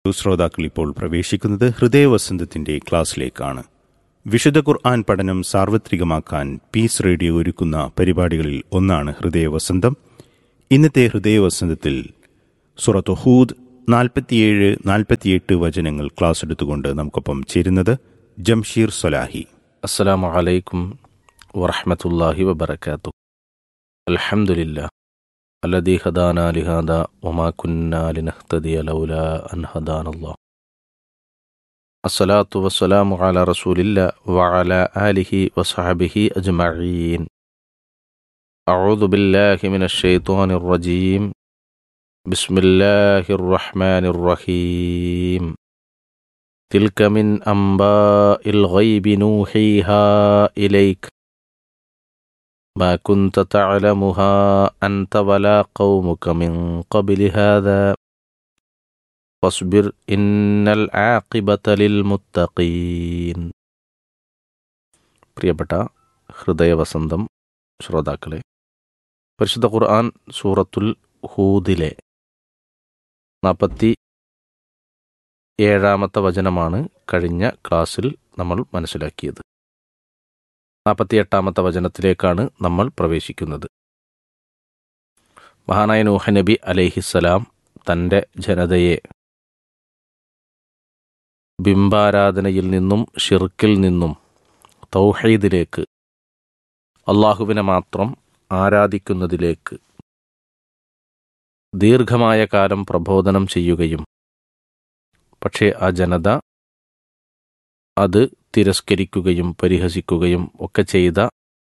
ശ്രോതാക്കൾ ഇപ്പോൾ പ്രവേശിക്കുന്നത് ഹൃദയവസന്തത്തിന്റെ ക്ലാസ്സിലേക്കാണ് വിശുദ്ധ ഖുർആൻ പഠനം സാർവത്രികമാക്കാൻ പീസ് റേഡിയോ ഒരുക്കുന്ന പരിപാടികളിൽ ഒന്നാണ് ഹൃദയവസന്തം ഇന്നത്തെ ഹൃദയവസന്തത്തിൽ സുറത്ത് ഹൂദ് നാൽപ്പത്തിയേഴ് നാൽപ്പത്തിയെട്ട് വചനങ്ങൾ ക്ലാസ് എടുത്തുകൊണ്ട് നമുക്കൊപ്പം ചേരുന്നത് ജംഷീർ സൊലാഹി السلام عليكم ورحمة الله وبركاته الحمد لله الذي هدانا لهذا وما كنا لنهتدي لولا أن هدانا الله الصلاة والسلام على رسول الله وعلى آله وصحبه أجمعين أعوذ بالله من الشيطان الرجيم بسم الله الرحمن الرحيم تلك من أنباء الغيب نوحيها إليك ما كنت تعلمها أنت ولا قومك من قبل هذا فاصبر إن العاقبة للمتقين പ്രിയപ്പെട്ട ഹൃദയവസന്തം ശ്രോതാക്കളെ പരിശുദ്ധ ഖുർആൻ സൂറത്തുൽ ഹൂദിലെ നാൽപ്പത്തി ഏഴാമത്തെ വചനമാണ് കഴിഞ്ഞ ക്ലാസ്സിൽ നമ്മൾ മനസ്സിലാക്കിയത് നാൽപ്പത്തിയെട്ടാമത്തെ വചനത്തിലേക്കാണ് നമ്മൾ പ്രവേശിക്കുന്നത് മഹാനായ നൂഹ നബി അലൈഹിസ്സലാം തൻ്റെ ജനതയെ ബിംബാരാധനയിൽ നിന്നും ഷിർക്കിൽ നിന്നും തൗഹീദിലേക്ക് അള്ളാഹുവിനെ മാത്രം ആരാധിക്കുന്നതിലേക്ക് ദീർഘമായ കാലം പ്രബോധനം ചെയ്യുകയും പക്ഷേ ആ ജനത അത് തിരസ്കരിക്കുകയും പരിഹസിക്കുകയും ഒക്കെ ചെയ്ത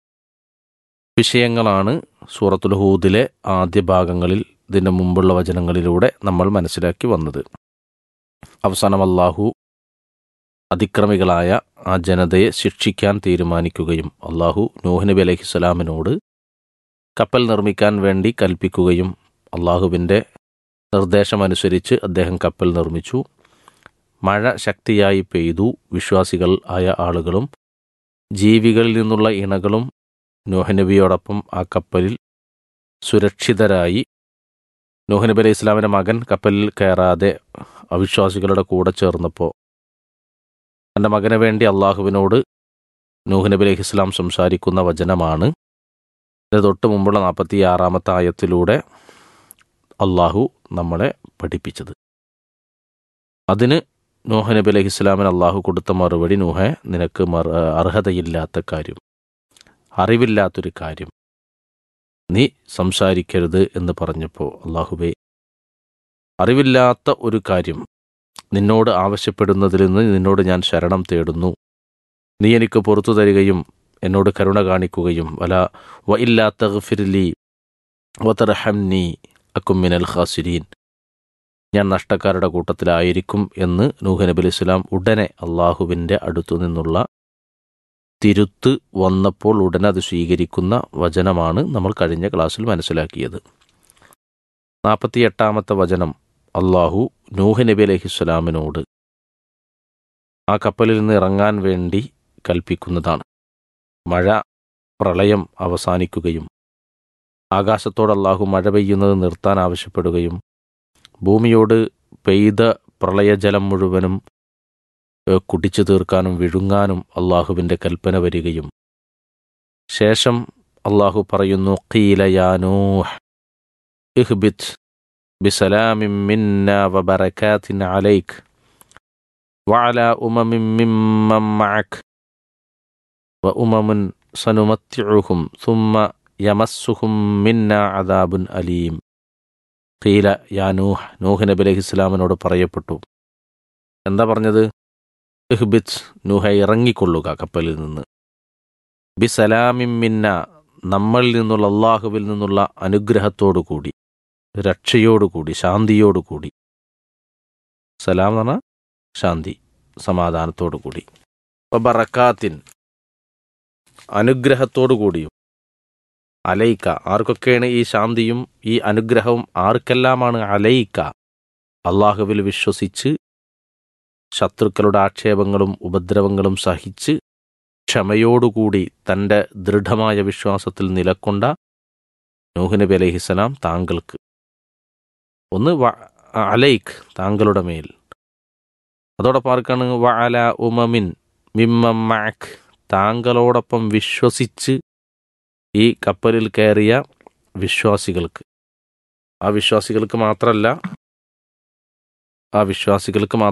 വിഷയങ്ങളാണ് സൂറത്തുൽ ഹൂദിലെ ആദ്യ ഭാഗങ്ങളിൽ ഇതിന് മുമ്പുള്ള വചനങ്ങളിലൂടെ നമ്മൾ മനസ്സിലാക്കി വന്നത് അവസാനം അള്ളാഹു അതിക്രമികളായ ആ ജനതയെ ശിക്ഷിക്കാൻ തീരുമാനിക്കുകയും അള്ളാഹു നൂഹ് നബി അലഹിസ്സലാമിനോട് കപ്പൽ നിർമ്മിക്കാൻ വേണ്ടി കൽപ്പിക്കുകയും അള്ളാഹുവിൻ്റെ നിർദ്ദേശമനുസരിച്ച് അദ്ദേഹം കപ്പൽ നിർമ്മിച്ചു മഴ ശക്തിയായി പെയ്തു വിശ്വാസികൾ ആയ ആളുകളും ജീവികളിൽ നിന്നുള്ള ഇണകളും നോഹനബിയോടൊപ്പം ആ കപ്പലിൽ സുരക്ഷിതരായി നോഹനബി അലൈഹി ഇസ്ലാമിൻ്റെ മകൻ കപ്പലിൽ കയറാതെ അവിശ്വാസികളുടെ കൂടെ ചേർന്നപ്പോൾ തൻ്റെ മകന് വേണ്ടി അള്ളാഹുവിനോട് നൂഹ് അലൈഹി ഇസ്ലാം സംസാരിക്കുന്ന വചനമാണ് ഇത് തൊട്ട് മുമ്പുള്ള നാൽപ്പത്തി ആറാമത്തെ ആയത്തിലൂടെ അള്ളാഹു നമ്മളെ പഠിപ്പിച്ചത് അതിന് നൂഹ നബി അലൈഹി ഇസ്ലാമിന് അള്ളാഹു കൊടുത്ത മറുപടി നൂഹ നിനക്ക് മറ അർഹതയില്ലാത്ത കാര്യം അറിവില്ലാത്തൊരു കാര്യം നീ സംസാരിക്കരുത് എന്ന് പറഞ്ഞപ്പോൾ അള്ളാഹുബെ അറിവില്ലാത്ത ഒരു കാര്യം നിന്നോട് ആവശ്യപ്പെടുന്നതിൽ നിന്ന് നിന്നോട് ഞാൻ ശരണം തേടുന്നു നീ എനിക്ക് പുറത്തു തരികയും എന്നോട് കരുണ കാണിക്കുകയും വല വ ഇല്ലാത്ത ഫിർലി വതർഹംനി അക്കുമിനൽ ഖാസിരീൻ ഞാൻ നഷ്ടക്കാരുടെ കൂട്ടത്തിലായിരിക്കും എന്ന് നൂഹ് നബി അലൈഹി സ്വലാം ഉടനെ അള്ളാഹുവിൻ്റെ അടുത്തു നിന്നുള്ള തിരുത്ത് വന്നപ്പോൾ ഉടനെ അത് സ്വീകരിക്കുന്ന വചനമാണ് നമ്മൾ കഴിഞ്ഞ ക്ലാസ്സിൽ മനസ്സിലാക്കിയത് നാൽപ്പത്തിയെട്ടാമത്തെ വചനം അള്ളാഹു നൂഹ് നബി അലൈഹി സ്വലാമിനോട് ആ കപ്പലിൽ നിന്ന് ഇറങ്ങാൻ വേണ്ടി കൽപ്പിക്കുന്നതാണ് മഴ പ്രളയം അവസാനിക്കുകയും ആകാശത്തോട് അള്ളാഹു മഴ പെയ്യുന്നത് നിർത്താൻ ആവശ്യപ്പെടുകയും ഭൂമിയോട് പെയ്ത പ്രളയജലം മുഴുവനും കുടിച്ചു തീർക്കാനും വിഴുങ്ങാനും അള്ളാഹുവിൻ്റെ കൽപ്പന വരികയും ശേഷം അള്ളാഹു പറയുന്നു ഖീലയാനൂഹ് ഇഹ്ബിത് ബിസലാമിൻ മിന്ന വബറകാത്തിൻ അലൈക് وعلى أمم ممن معك وأمم سنمتعهم ثم يمسهم منا عذاب أليم ഖീല യാ നൂഹ് നൂഹ് നബി അലൈഹി ഇസ്ലാമിനോട് പറയപ്പെട്ടു എന്താ പറഞ്ഞത് ഇഹ്ബിത് നൂഹ ഇറങ്ങിക്കൊള്ളുക കപ്പലിൽ നിന്ന് ബിസലാമിൻ മിന്ന നമ്മളിൽ നിന്നുള്ള അള്ളാഹുവിൽ നിന്നുള്ള അനുഗ്രഹത്തോടുകൂടി രക്ഷയോടുകൂടി ശാന്തിയോടുകൂടി സലാം എന്ന് പറഞ്ഞാൽ ശാന്തി സമാധാനത്തോടുകൂടി ബറക്കാത്തിൻ അനുഗ്രഹത്തോടുകൂടിയും അലയിക്ക ആർക്കൊക്കെയാണ് ഈ ശാന്തിയും ഈ അനുഗ്രഹവും ആർക്കെല്ലാമാണ് അലയിക്ക അള്ളാഹുവിൽ വിശ്വസിച്ച് ശത്രുക്കളുടെ ആക്ഷേപങ്ങളും ഉപദ്രവങ്ങളും സഹിച്ച് ക്ഷമയോടുകൂടി തൻ്റെ ദൃഢമായ വിശ്വാസത്തിൽ നിലക്കൊണ്ട നൂഹ് നബി അലൈഹിസ്സലാം താങ്കൾക്ക് ഒന്ന് വ- അലൈക്ക് താങ്കളുടെ മേൽ അതോടൊപ്പം ആർക്കാണ് വഅല ഉമമിൻ മിമ്മ മഅക് താങ്കളോടൊപ്പം വിശ്വസിച്ച് ഈ കപ്പലിൽ കയറിയ വിശ്വാസികൾക്ക് ആ വിശ്വാസികൾക്ക് മാത്രമല്ല ആ വിശ്വാസികൾക്ക് മാത്രം